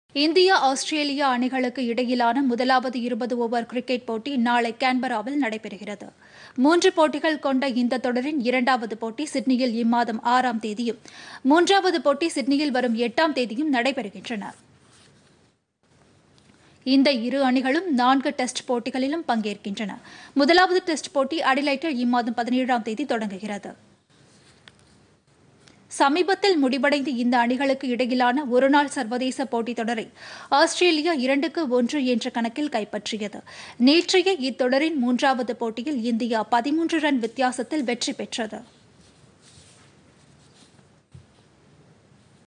India Australia அணிகளுக்கு இடையிலான முதலாவது இருபது ஓவர் கிரிக்கெட் போட்டி நாளை கேன்பராவில் நடைபெறுகிறது மூன்று போட்டிகள் கொண்ட இந்த தொடரின் இரண்டாவது போட்டி சிட்னியில் இம்மாதம் ஆறாம் தேதியும் மூன்றாவது போட்டி சிட்னியில் வரும் எட்டாம் தேதியும் நடைபெறுகின்றன இந்த இரு அணிகளும் நான்கு டெஸ்ட் போட்டிகளிலும் பங்கேற்கின்றன முதலாவது டெஸ்ட் போட்டி அடிலைட்டில் இம்மாதம் பதினேழாம் தேதி தொடங்குகிறது சமீபத்தில் முடிவடைந்த இந்த அணிகளுக்கு இடையிலான ஒருநாள் சர்வதேச போட்டித் தொடரை ஆஸ்திரேலியா இரண்டுக்கு ஒன்று என்ற கணக்கில் கைப்பற்றியது நேற்றைய இத்தொடரின் மூன்றாவது போட்டியில் இந்தியா பதிமூன்று ரன் வித்தியாசத்தில் வெற்றி பெற்றது